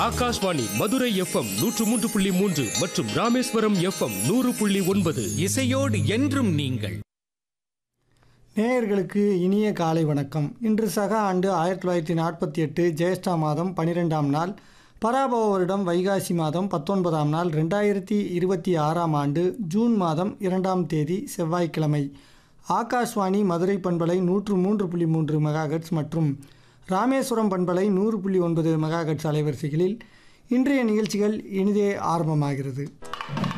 Akashvani Madurai FM நூற்று மூன்று புள்ளி மூன்று மற்றும் ராமேஸ்வரம் எஃப்எம் நூறு புள்ளி ஒன்பது இசையோடு என்றும் நீங்கள் நேயர்களுக்கு இனிய காலை வணக்கம் இன்று சக ஆண்டு ஆயிரத்தி தொள்ளாயிரத்தி நாற்பத்தி எட்டு ஜேஷ்டா மாதம் பனிரெண்டாம் நாள் பராபவ வருடம் வைகாசி மாதம் பத்தொன்பதாம் நாள் ரெண்டாயிரத்தி இருபத்தி ஆறாம் ஆண்டு ஜூன் மாதம் இரண்டாம் தேதி செவ்வாய்க்கிழமை ஆகாஷ்வாணி மதுரை பண்பலை நூற்று மூன்று புள்ளி மூன்று மெகாஹெட்ஸ் மற்றும் ராமேஸ்வரம் பண்பலை நூறு புள்ளி ஒன்பது மெகாஹெட்ஸ் அலைவரிசைகளில் இன்றைய நிகழ்ச்சிகள் இனிதே ஆரம்பமாகிறது